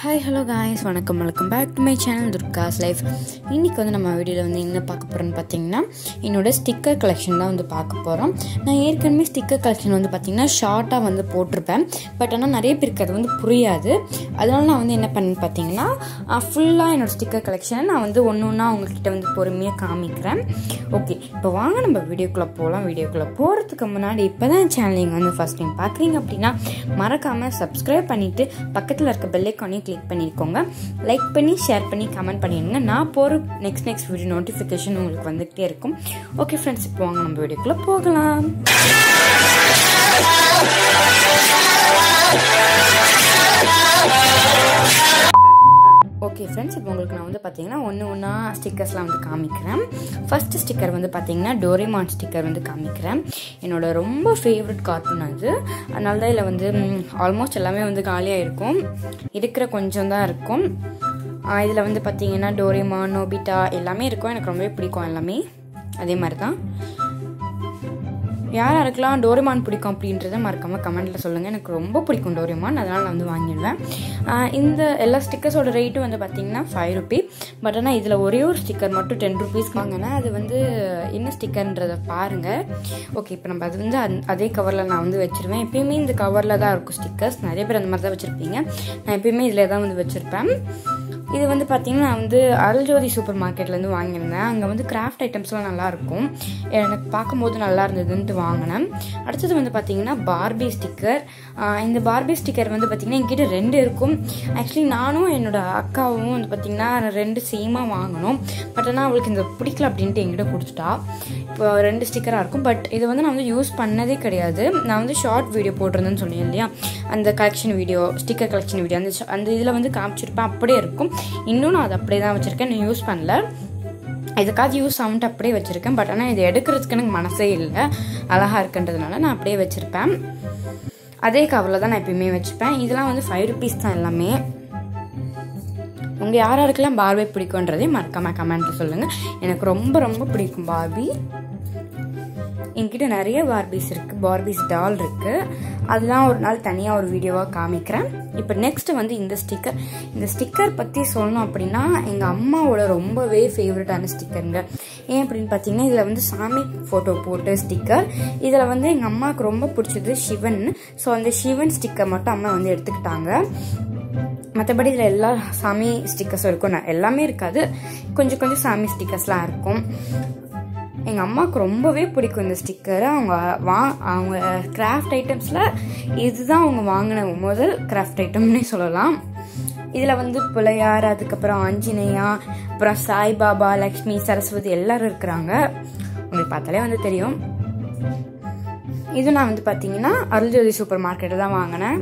hi hello guys வணக்கம் welcome back to my channel Durga's life இன்றைக்கி வந்து நம்ம வீடியோவில் வந்து என்ன பார்க்க போகிறோன்னு பார்த்தீங்கன்னா என்னோட ஸ்டிக்கர் கலெக்ஷன் தான் வந்து பார்க்க போகிறோம் நான் ஏற்கனவே ஸ்டிக்கர் கலெக்ஷன் வந்து பார்த்திங்கன்னா ஷார்ட்டாக வந்து போட்டிருப்பேன் பட் ஆனால் நிறைய பேருக்கு அது வந்து புரியாது அதனால நான் வந்து என்ன பண்ணேன்னு பார்த்தீங்கன்னா ஃபுல்லாக என்னோட ஸ்டிக்கர் கலெக்ஷனை நான் வந்து ஒன்று ஒன்றா உங்ககிட்ட வந்து பொறுமையாக காமிக்கிறேன் ஓகே இப்போ வாங்க நம்ம வீடியோக்குள்ளே போகலாம் வீடியோக்குள்ளே போகிறதுக்கு முன்னாடி இப்போ தான் சேனல் நீங்கள் வந்து ஃபஸ்ட் டைம் பார்க்குறீங்க அப்படின்னா மறக்காமல் சப்ஸ்கிரைப் பண்ணிவிட்டு பக்கத்தில் இருக்க பெல்லைக்கானையும் கிளிக் பண்ணிக்கோங்க லைக் பண்ணி ஷேர் பண்ணி கமெண்ட் பண்ணிடுங்க நான் போகிற நெக்ஸ்ட் நெக்ஸ்ட் வீடியோ நோட்டிஃபிகேஷன் உங்களுக்கு வந்துகிட்டே இருக்கும் ஓகே ஃப்ரெண்ட்ஸ் இப்போ வாங்க நம்ம வீடியோக்குள்ளே போகலாம் ஓகே ஃப்ரெண்ட்ஸ் இப்போ உங்களுக்கு நான் வந்து பார்த்தீங்கன்னா ஒன்று ஒன்றா ஸ்டிக்கர்ஸ்லாம் வந்து காமிக்கிறேன் ஃபஸ்ட்டு ஸ்டிக்கர் வந்து பார்த்தீங்கன்னா டோரேமான் ஸ்டிக்கர் வந்து காமிக்கிறேன் என்னோட ரொம்ப ஃபேவரட் கார்ட்டூன் அது அதனால தான் இதில் வந்து ஆல்மோஸ்ட் எல்லாமே வந்து காலியாக இருக்கும் இருக்கிற கொஞ்சம் தான் இருக்கும் இதில் வந்து பார்த்தீங்கன்னா டோரேமான் நோபிட்டா எல்லாமே இருக்கும் எனக்கு ரொம்பவே பிடிக்கும் எல்லாமே அதே மாதிரி தான் யார் யாருக்கெல்லாம் டோரிமான் பிடிக்கும் அப்படின்றத மறக்காமல் கமெண்ட்டில் சொல்லுங்கள் எனக்கு ரொம்ப பிடிக்கும் டோரிமான் அதனால் நான் வந்து வாங்கிடுவேன் இந்த எல்லா ஸ்டிக்கர்ஸோட ரேட்டும் வந்து பார்த்தீங்கன்னா ஃபைவ் ருபி பட் ஆனால் இதில் ஒரே ஒரு ஸ்டிக்கர் மட்டும் டென் ருபீஸ் வாங்கினா அது வந்து என்ன ஸ்டிக்கர்ன்றதை பாருங்கள் ஓகே இப்போ நம்ம அது வந்து அதே கவரில் நான் வந்து வச்சுருவேன் எப்பயுமே இந்த கவரில் தான் இருக்கும் ஸ்டிக்கர்ஸ் நிறைய பேர் அந்த மாதிரி தான் வச்சுருப்பீங்க நான் எப்பயுமே இதில் தான் வந்து வச்சுருப்பேன் இது வந்து பார்த்தீங்கன்னா நான் வந்து அருள்ஜோதி சூப்பர் மார்க்கெட்லேருந்து வாங்கியிருந்தேன் அங்கே வந்து கிராஃப்ட் ஐட்டம்ஸ்லாம் நல்லாயிருக்கும் எனக்கு பார்க்கும்போது நல்லா இருந்ததுன்ட்டு வாங்கினேன் அடுத்தது வந்து பார்த்தீங்கன்னா பார்பி ஸ்டிக்கர் இந்த பார்பி ஸ்டிக்கர் வந்து பார்த்திங்கன்னா என்கிட்ட ரெண்டு இருக்கும் ஆக்சுவலி நானும் என்னோட அக்காவும் வந்து பார்த்திங்கன்னா ரெண்டு சேமாக வாங்கினோம் பட் ஆனால் அவளுக்கு இந்த பிடிக்கல அப்படின்ட்டு என்கிட்ட கொடுத்துட்டா இப்போ ரெண்டு ஸ்டிக்கராக இருக்கும் பட் இதை வந்து நான் வந்து யூஸ் பண்ணதே கிடையாது நான் வந்து ஷார்ட் வீடியோ போட்டிருந்தேன்னு சொன்னேன் இல்லையா அந்த collection video sticker collection video அந்த அந்த இதில் வந்து காமிச்சிருப்பேன் அப்படியே இருக்கும் இன்னும் நான் அதை அப்படியே தான் வச்சுருக்கேன் நான் யூஸ் பண்ணல இதுக்காவது யூஸ் ஆகுன்ட்டு அப்படியே வச்சுருக்கேன் பட் ஆனால் இது எடுக்கிறதுக்கு எனக்கு மனசே இல்லை அழகாக இருக்குன்றதுனால நான் அப்படியே வச்சுருப்பேன் அதே கவரில் தான் நான் எப்பயுமே வச்சுப்பேன் இதெல்லாம் வந்து ஃபைவ் ருபீஸ் தான் எல்லாமே உங்கள் யார் யாருக்கெல்லாம் பார்பி பிடிக்குன்றதே மறக்காமல் கமெண்ட்டில் சொல்லுங்கள் எனக்கு ரொம்ப ரொம்ப பிடிக்கும் பார்பி என்கிட்ட நிறைய பார்பிஸ் இருக்குது பார்பிஸ் டால் இருக்குது அதெல்லாம் ஒரு நாள் தனியாக ஒரு வீடியோவாக காமிக்கிறேன் இப்போ நெக்ஸ்ட் வந்து இந்த ஸ்டிக்கர் இந்த ஸ்டிக்கர் பற்றி சொல்லணும் அப்படின்னா எங்கள் அம்மாவோட ரொம்பவே ஃபேவரட்டான ஸ்டிக்கருங்க ஏன் அப்படின்னு பார்த்தீங்கன்னா இதில் வந்து சாமி ஃபோட்டோ போட்டு ஸ்டிக்கர் இதில் வந்து எங்கள் அம்மாவுக்கு ரொம்ப பிடிச்சது சிவன் ஸோ அந்த சிவன் ஸ்டிக்கர் மட்டும் அம்மா வந்து எடுத்துக்கிட்டாங்க மற்றபடி இதில் எல்லா சாமி ஸ்டிக்கர்ஸும் இருக்கும் எல்லாமே இருக்காது கொஞ்சம் கொஞ்சம் சாமி ஸ்டிக்கர்ஸ்லாம் இருக்கும் எங்கள் அம்மாவுக்கு ரொம்பவே பிடிக்கும் இந்த ஸ்டிக்கரை அவங்க வா அவங்க கிராஃப்ட் ஐட்டம்ஸில் இதுதான் அவங்க வாங்கின முதல் கிராஃப்ட் ஐட்டம்னே சொல்லலாம் இதில் வந்து பிள்ளையார் அதுக்கப்புறம் ஆஞ்சநேயா அப்புறம் சாய்பாபா லக்ஷ்மி சரஸ்வதி எல்லாரும் இருக்கிறாங்க உங்களுக்கு பார்த்தாலே வந்து தெரியும் இது நான் வந்து பார்த்தீங்கன்னா அருள்ஜோதி சூப்பர் மார்க்கெட்டை தான் வாங்கினேன்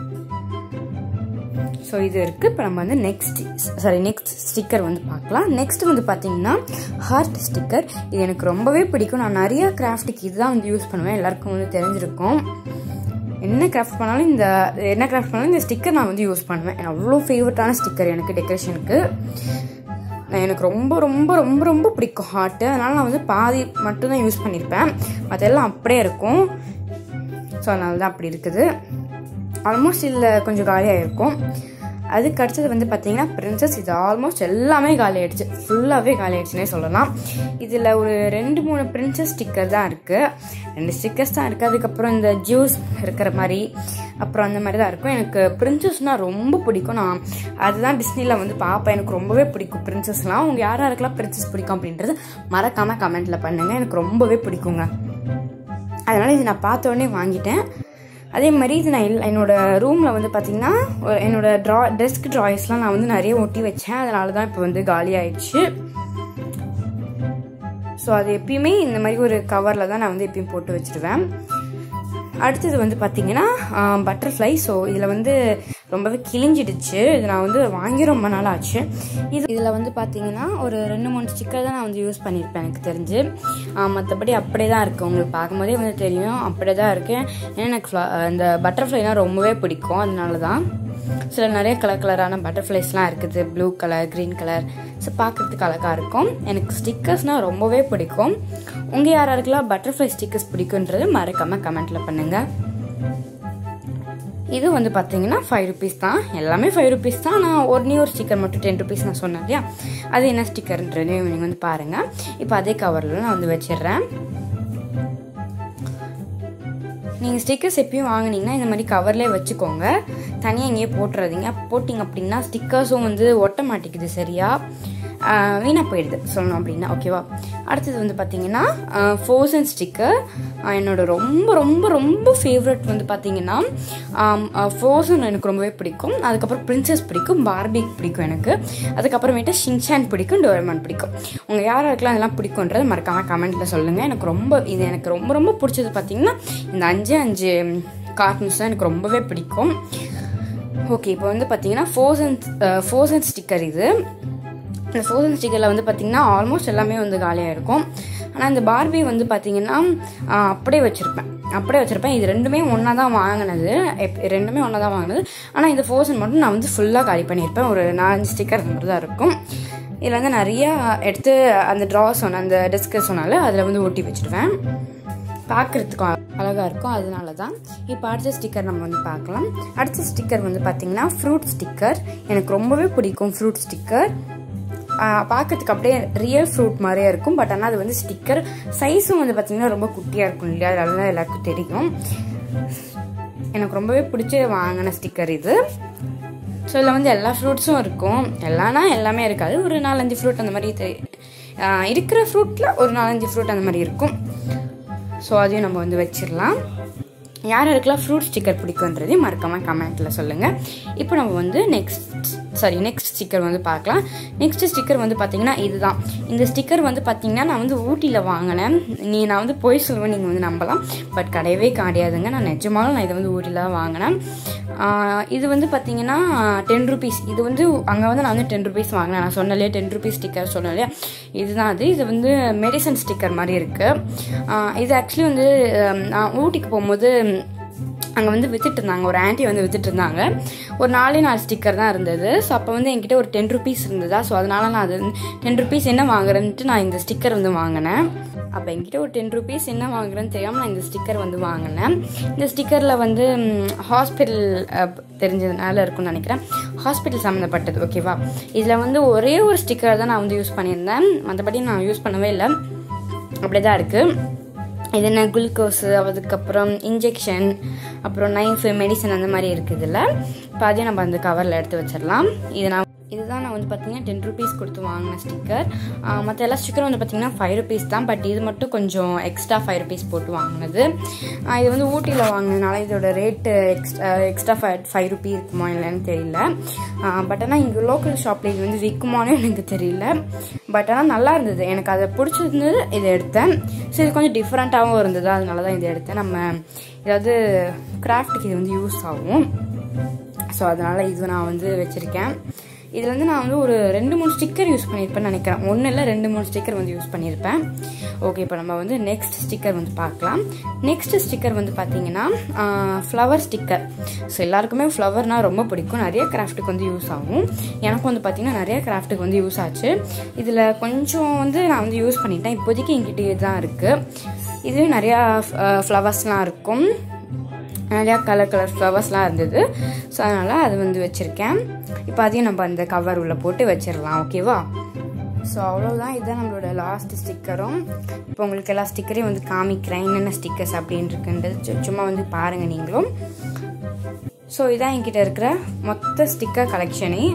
ஸோ இது இருக்குது இப்போ நம்ம வந்து நெக்ஸ்ட் சாரி நெக்ஸ்ட் ஸ்டிக்கர் வந்து பார்க்கலாம் நெக்ஸ்ட் வந்து பார்த்தீங்கன்னா ஹார்ட் ஸ்டிக்கர் இது எனக்கு ரொம்பவே பிடிக்கும் நான் நிறைய கிராஃப்ட்டுக்கு இதுதான் வந்து யூஸ் பண்ணுவேன் எல்லாருக்கும் வந்து தெரிஞ்சிருக்கும் என்ன கிராஃப்ட் பண்ணாலும் இந்த என்ன கிராஃப்ட் பண்ணாலும் இந்த ஸ்டிக்கர் நான் வந்து யூஸ் பண்ணுவேன் அவ்வளோ ஃபேவரட்டான ஸ்டிக்கர் எனக்கு டெக்கரேஷனுக்கு எனக்கு ரொம்ப ரொம்ப ரொம்ப ரொம்ப பிடிக்கும் ஹார்ட்டு அதனால் நான் வந்து பாதி மட்டும்தான் யூஸ் பண்ணியிருப்பேன் அதெல்லாம் அப்படியே இருக்கும் ஸோ அதனால தான் அப்படி இருக்குது ஆல்மோஸ்ட் இதில் கொஞ்சம் காலியாக இருக்கும் அதுக்கு அடுத்தது வந்து பார்த்தீங்கன்னா பிரின்சஸ் இது ஆல்மோஸ்ட் எல்லாமே காலி ஆயிடுச்சு ஃபுல்லாகவே காலி ஆயிடுச்சுன்னே சொல்லலாம் இதில் ஒரு ரெண்டு மூணு பிரின்சஸ் ஸ்டிக்கர் தான் இருக்குது ரெண்டு ஸ்டிக்கர்ஸ் தான் இருக்குது அதுக்கப்புறம் இந்த ஜூஸ் இருக்கிற மாதிரி அப்புறம் அந்த மாதிரி தான் இருக்கும் எனக்கு பிரின்சஸ்னால் ரொம்ப பிடிக்கும் நான் அதுதான் டிஸ்னியில் வந்து பார்ப்பேன் எனக்கு ரொம்பவே பிடிக்கும் பிரின்சஸ்லாம் அவங்க யார் யாருக்கெல்லாம் பிரின்சஸ் பிடிக்கும் அப்படின்றது மறக்காமல் கமெண்ட்டில் பண்ணுங்கள் எனக்கு ரொம்பவே பிடிக்குங்க அதனால் இது நான் பார்த்த உடனே வாங்கிட்டேன் அதே மாதிரி இது நான் என்னோட ரூமில் வந்து பார்த்திங்கன்னா என்னோட ட்ரா டெஸ்க் ட்ராயிஸ்லாம் நான் வந்து நிறைய ஒட்டி வச்சேன் அதனால தான் இப்போ வந்து காலி ஆயிடுச்சு ஸோ அது எப்பயுமே இந்த மாதிரி ஒரு கவரில் தான் நான் வந்து எப்பயும் போட்டு வச்சுருவேன் அடுத்தது வந்து பார்த்தீங்கன்னா பட்டர்ஃப்ளை ஸோ இதில் வந்து ரொம்பவே கிழிஞ்சிடுச்சு இது நான் வந்து வாங்கி ரொம்ப நாள் ஆச்சு இது இதில் வந்து பார்த்தீங்கன்னா ஒரு ரெண்டு மூணு ஸ்டிக்கர் தான் நான் வந்து யூஸ் பண்ணியிருப்பேன் எனக்கு தெரிஞ்சு மற்றபடி அப்படியே தான் இருக்குது உங்களுக்கு பார்க்கும்போதே வந்து தெரியும் அப்படியே தான் இருக்கேன் ஏன்னா எனக்கு இந்த பட்டர்ஃப்ளைனால் ரொம்பவே பிடிக்கும் அதனால தான் சில நிறைய கலர் கலரான பட்டர்ஃப்ளைஸ்லாம் இருக்குது blue colour green colour so பார்க்குறதுக்கு அழகாக இருக்கும் எனக்கு ஸ்டிக்கர்ஸ்னால் ரொம்பவே பிடிக்கும் உங்கள் யாராருக்கெல்லாம் பட்டர்ஃப்ளை ஸ்டிக்கர்ஸ் பிடிக்குன்றது மறக்காமல் கமெண்ட்டில் பண்ணுங்கள் இது வந்து பார்த்தீங்கன்னா ஃபைவ் ருபீஸ் தான் எல்லாமே ஃபைவ் ருபீஸ் தான் நான் ஒன்னே ஒரு ஸ்டிக்கர் மட்டும் டென் ருபீஸ் நான் சொன்னேன் இல்லையா அது என்ன ஸ்டிக்கர்ன்றது நீங்கள் வந்து பாருங்கள் இப்போ அதே கவரில் நான் வந்து வச்சிடுறேன் நீங்கள் ஸ்டிக்கர்ஸ் எப்பயும் வாங்குனீங்கன்னா இந்த மாதிரி கவர்லேயே வச்சுக்கோங்க தனியாக எங்கேயே போட்டுறாதீங்க போட்டிங்க அப்படின்னா ஸ்டிக்கர்ஸும் வந்து ஒட்ட மாட்டேங்குது சரியா வீணாக போயிடுது சொல்லணும் அப்படின்னா ஓகேவா அடுத்தது வந்து பார்த்தீங்கன்னா ஃபோசன் ஸ்டிக்கர் என்னோட ரொம்ப ரொம்ப ரொம்ப ஃபேவரட் வந்து பார்த்தீங்கன்னா ஃபோசன் எனக்கு ரொம்பவே பிடிக்கும் அதுக்கப்புறம் பிரின்சஸ் பிடிக்கும் பார்பி பிடிக்கும் எனக்கு அதுக்கப்புறமேட்டு ஷின்சான் பிடிக்கும் டோரமான் பிடிக்கும் உங்கள் யாருக்கெல்லாம் அதெல்லாம் பிடிக்குன்றது மறக்காமல் கமெண்ட்டில் சொல்லுங்கள் எனக்கு ரொம்ப இது எனக்கு ரொம்ப ரொம்ப பிடிச்சது பார்த்தீங்கன்னா இந்த அஞ்சு அஞ்சு கார்ட்டூன்ஸ் தான் எனக்கு ரொம்பவே பிடிக்கும் ஓகே இப்போ வந்து பார்த்தீங்கன்னா ஃபோசன் ஃபோசன் ஸ்டிக்கர் இது இந்த ஃபோசன் ஸ்டிக்கரில் வந்து பார்த்திங்கன்னா ஆல்மோஸ்ட் எல்லாமே வந்து காலியாக இருக்கும் ஆனால் இந்த பார்பி வந்து பார்த்திங்கன்னா அப்படியே வச்சுருப்பேன் அப்படியே வச்சுருப்பேன் இது ரெண்டுமே ஒன்றா தான் வாங்கினது எப் ரெண்டுமே ஒன்றா தான் வாங்கினது ஆனால் இந்த ஃபோசன் மட்டும் நான் வந்து ஃபுல்லாக காலி பண்ணியிருப்பேன் ஒரு நாலஞ்சு ஸ்டிக்கர் அந்த மாதிரி தான் இருக்கும் இதில் வந்து நிறையா எடுத்து அந்த ட்ரா சொன்ன அந்த டெஸ்க்கு சொன்னால அதில் வந்து ஒட்டி வச்சுடுவேன் பார்க்குறதுக்கு அழகாக இருக்கும் அதனால தான் இப்போ அடுத்த ஸ்டிக்கர் நம்ம வந்து பார்க்கலாம் அடுத்த ஸ்டிக்கர் வந்து பார்த்திங்கன்னா ஃப்ரூட் ஸ்டிக்கர் எனக்கு ரொம்பவே பிடிக்கும் ஃப்ரூட் ஸ்டிக்கர் பார்க்கறதுக்கு அப்படியே ரியல் ஃப்ரூட் மாதிரியே இருக்கும் பட் ஆனால் அது வந்து ஸ்டிக்கர் சைஸும் வந்து பார்த்திங்கன்னா ரொம்ப குட்டியாக இருக்கும் இல்லையா அதனால எல்லாருக்கும் தெரியும் எனக்கு ரொம்பவே பிடிச்ச வாங்கின ஸ்டிக்கர் இது ஸோ இதில் வந்து எல்லா ஃப்ரூட்ஸும் இருக்கும் எல்லானா எல்லாமே இருக்காது ஒரு நாலஞ்சு ஃப்ரூட் அந்த மாதிரி இருக்கிற ஃப்ரூட்டில் ஒரு நாலஞ்சு ஃப்ரூட் அந்த மாதிரி இருக்கும் ஸோ அதையும் நம்ம வந்து வச்சிடலாம் யார் யாருக்கெல்லாம் ஃப்ரூட் ஸ்டிக்கர் பிடிக்குன்றதையும் மறக்காமல் கமெண்ட்டில் சொல்லுங்கள் இப்போ நம்ம வந்து நெக்ஸ்ட் சாரி நெக்ஸ்ட் ஸ்டிக்கர் வந்து பார்க்கலாம் நெக்ஸ்ட் ஸ்டிக்கர் வந்து பார்த்தீங்கன்னா இதுதான் இந்த ஸ்டிக்கர் வந்து பார்த்தீங்கன்னா நான் வந்து ஊட்டியில் வாங்கினேன் நீ நான் வந்து போய் சொல்லுவேன் நீங்கள் வந்து நம்பலாம் பட் கிடையவே கிடையாதுங்க நான் நிஜமாலும் நான் இதை வந்து ஊட்டியில் தான் வாங்கினேன் இது வந்து பார்த்தீங்கன்னா டென் ருபீஸ் இது வந்து அங்கே வந்து நான் வந்து டென் ருபீஸ் வாங்கினேன் நான் சொன்னலையே டென் ருபீஸ் ஸ்டிக்கர் சொன்னலையே இதுதான் அது இது வந்து மெடிசன் ஸ்டிக்கர் மாதிரி இருக்குது இது ஆக்சுவலி வந்து நான் ஊட்டிக்கு போகும்போது அங்கே வந்து வித்துட்டு இருந்தாங்க ஒரு ஆன்ட்டி வந்து வித்துட்டு இருந்தாங்க ஒரு நாலே நாலு ஸ்டிக்கர் தான் இருந்தது ஸோ அப்போ வந்து என்கிட்ட ஒரு டென் ருபீஸ் இருந்ததா ஸோ அதனால நான் அது டென் ருபீஸ் என்ன வாங்குறேன்ட்டு நான் இந்த ஸ்டிக்கர் வந்து வாங்கினேன் அப்போ என்கிட்ட ஒரு டென் ருபீஸ் என்ன வாங்குறேன்னு தெரியாமல் நான் இந்த ஸ்டிக்கர் வந்து வாங்கினேன் இந்த ஸ்டிக்கரில் வந்து ஹாஸ்பிட்டல் தெரிஞ்சதுனால இருக்கும்னு நினைக்கிறேன் ஹாஸ்பிட்டல் சம்மந்தப்பட்டது ஓகேவா இதில் வந்து ஒரே ஒரு ஸ்டிக்கர் தான் நான் வந்து யூஸ் பண்ணியிருந்தேன் மற்றபடி நான் யூஸ் பண்ணவே இல்லை அப்படியே தான் இருக்குது இது என்ன குளுக்கோஸு அதுக்கப்புறம் இன்ஜெக்ஷன் அப்புறம் நைஃபு மெடிசன் அந்த மாதிரி இருக்குது இதில் இப்போ அதையும் நம்ம அந்த கவரில் எடுத்து வச்சிடலாம் இது நான் இதுதான் நான் வந்து பார்த்தீங்கன்னா டென் ருபீஸ் கொடுத்து வாங்கின ஸ்டிக்கர் மற்ற எல்லா ஸ்டிக்கரும் வந்து பார்த்தீங்கன்னா ஃபைவ் ருபீஸ் தான் பட் இது மட்டும் கொஞ்சம் எக்ஸ்ட்ரா ஃபைவ் ருபீஸ் போட்டு வாங்கினது இது வந்து ஊட்டியில் வாங்கினதுனால இதோட rate extra extra five five rupee இருக்குமா இல்லைன்னு தெரியல பட் ஆனால் இங்கே லோக்கல் ஷாப்பில் இது வந்து விற்குமானு எனக்கு தெரியல பட் ஆனால் நல்லா இருந்தது எனக்கு அதை பிடிச்சிருந்தது இதை எடுத்தேன் ஸோ இது கொஞ்சம் டிஃப்ரெண்ட்டாகவும் இருந்தது அதனால தான் இதை எடுத்தேன் நம்ம ஏதாவது கிராஃப்ட்டுக்கு இது வந்து யூஸ் ஆகும் ஸோ அதனால் இது நான் வந்து வச்சுருக்கேன் இதில் வந்து நான் வந்து ஒரு ரெண்டு மூணு ஸ்டிக்கர் யூஸ் பண்ணியிருப்பேன்னு நினைக்கிறேன் ஒன்று இல்லை ரெண்டு மூணு ஸ்டிக்கர் வந்து யூஸ் பண்ணியிருப்பேன் ஓகே இப்போ நம்ம வந்து நெக்ஸ்ட் ஸ்டிக்கர் வந்து பார்க்கலாம் நெக்ஸ்ட் ஸ்டிக்கர் வந்து பார்த்தீங்கன்னா ஃப்ளவர் ஸ்டிக்கர் ஸோ எல்லாருக்குமே ஃப்ளவர்னால் ரொம்ப பிடிக்கும் நிறைய கிராஃப்ட்டுக்கு வந்து யூஸ் ஆகும் எனக்கும் வந்து பார்த்தீங்கன்னா நிறைய கிராஃப்ட்டுக்கு வந்து யூஸ் ஆச்சு இதில் கொஞ்சம் வந்து நான் வந்து யூஸ் பண்ணிட்டேன் இப்போதைக்கு என்கிட்ட தான் இருக்குது இதுலேயும் நிறையா ஃப்ளவர்ஸ்லாம் இருக்கும் நிறையா கலர் கலர் ஃப்ளவர்ஸ்லாம் இருந்தது ஸோ அதனால் அது வந்து வச்சுருக்கேன் இப்போ அதையும் நம்ம அந்த கவர் உள்ளே போட்டு வச்சிடலாம் ஓகேவா ஸோ அவ்வளோதான் இதுதான் நம்மளோட லாஸ்ட் ஸ்டிக்கரும் இப்போ உங்களுக்கு எல்லா ஸ்டிக்கரையும் வந்து காமிக்கிறேன் என்னென்ன ஸ்டிக்கர்ஸ் அப்படின்னு இருக்குன்றது சும்மா வந்து பாருங்கள் நீங்களும் ஸோ இதான் என்கிட்ட இருக்கிற மொத்த ஸ்டிக்கர் கலெக்ஷனே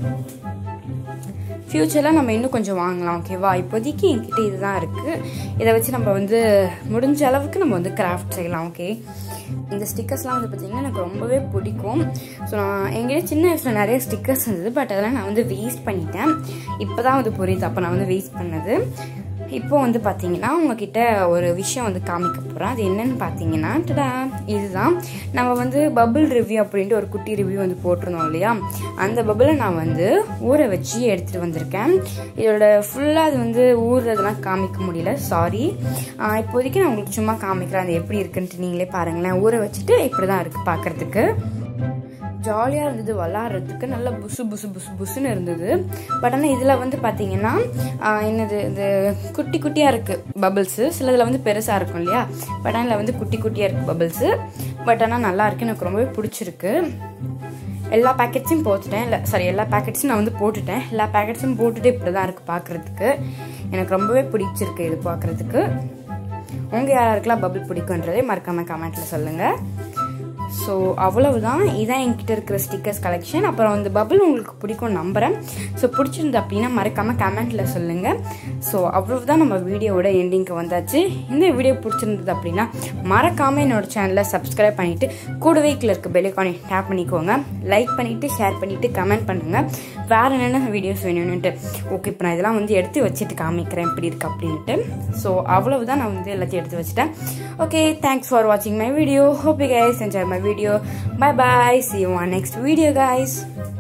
ஃப்யூச்சரில் நம்ம இன்னும் கொஞ்சம் வாங்கலாம் ஓகேவா இப்போதைக்கு என்கிட்ட இதுதான் இருக்குது இதை வச்சு நம்ம வந்து முடிஞ்ச அளவுக்கு நம்ம வந்து கிராஃப்ட் செய்யலாம் ஓகே இந்த ஸ்டிக்கர்ஸ்லாம் வந்து பார்த்திங்கன்னா எனக்கு ரொம்பவே பிடிக்கும் ஸோ நான் எங்கிட்ட சின்ன வயசில் நிறைய ஸ்டிக்கர்ஸ் இருந்தது பட் அதெல்லாம் நான் வந்து வேஸ்ட் பண்ணிட்டேன் இப்போ தான் வந்து புரியுது அப்போ நான் வந்து வேஸ்ட் பண்ணது இப்போ வந்து பார்த்தீங்கன்னா உங்ககிட்ட ஒரு விஷயம் வந்து காமிக்க போகிறேன் அது என்னன்னு பார்த்தீங்கன்னா டடா இதுதான் நம்ம வந்து பபுள் ரிவ்யூ அப்படின்ட்டு ஒரு குட்டி ரிவ்யூ வந்து போட்டிருந்தோம் இல்லையா அந்த பபுளை நான் வந்து ஊற வச்சு எடுத்துகிட்டு வந்திருக்கேன் இதோட ஃபுல்லாக அது வந்து ஊறுறதெல்லாம் காமிக்க முடியல சாரி இப்போதைக்கு நான் உங்களுக்கு சும்மா காமிக்கிறேன் அது எப்படி இருக்குன்ட்டு நீங்களே பாருங்களேன் ஊற வச்சுட்டு இப்படி தான் இருக்குது பார்க்குறதுக்கு ஜாலியாக இருந்தது விளாட்றதுக்கு நல்லா புசு புசு புசு புசுன்னு இருந்தது பட் ஆனால் இதில் வந்து பார்த்தீங்கன்னா என்னது இந்த குட்டி குட்டியாக இருக்குது பபிள்ஸு சிலதில் வந்து பெருசாக இருக்கும் இல்லையா பட் ஆனால் வந்து குட்டி குட்டியாக இருக்குது பபிள்ஸு பட் ஆனால் நல்லா இருக்கு எனக்கு ரொம்பவே பிடிச்சிருக்கு எல்லா பேக்கெட்ஸையும் போட்டுட்டேன் இல்லை சாரி எல்லா பேக்கெட்ஸும் நான் வந்து போட்டுட்டேன் எல்லா பேக்கெட்ஸும் போட்டுட்டு இப்படி தான் இருக்குது பார்க்குறதுக்கு எனக்கு ரொம்பவே பிடிச்சிருக்கு இது பார்க்குறதுக்கு உங்கள் யாராருக்கெல்லாம் பபிள் பிடிக்குன்றதே மறக்காமல் கமெண்ட்டில் சொல்லுங்கள் ஸோ அவ்வளவுதான் இதான் என்கிட்ட இருக்கிற ஸ்டிக்கர்ஸ் கலெக்ஷன் அப்புறம் வந்து பபிள் உங்களுக்கு பிடிக்கும் நம்புகிறேன் ஸோ பிடிச்சிருந்து அப்படின்னா மறக்காமல் கமெண்ட்டில் சொல்லுங்கள் ஸோ அவ்வளவுதான் நம்ம வீடியோவோட எண்டிங்க்கு வந்தாச்சு இந்த வீடியோ பிடிச்சிருந்தது அப்படின்னா மறக்காமல் என்னோட சேனலை சப்ஸ்கிரைப் பண்ணிவிட்டு கூடவே கீழே இருக்க பெல்லைக்கானை டேப் பண்ணிக்கோங்க லைக் பண்ணிவிட்டு ஷேர் பண்ணிவிட்டு கமெண்ட் பண்ணுங்கள் வேறு என்னென்ன வீடியோஸ் வேணும்னுட்டு ஓகே இப்போ நான் இதெல்லாம் வந்து எடுத்து வச்சுட்டு காமிக்கிறேன் இப்படி இருக்கு அப்படின்ட்டு ஸோ அவ்வளவுதான் நான் வந்து எல்லாத்தையும் எடுத்து வச்சுட்டேன் ஓகே தேங்க்ஸ் ஃபார் வாட்சிங் my video hope you guys enjoy my video bye bye see you on next video guys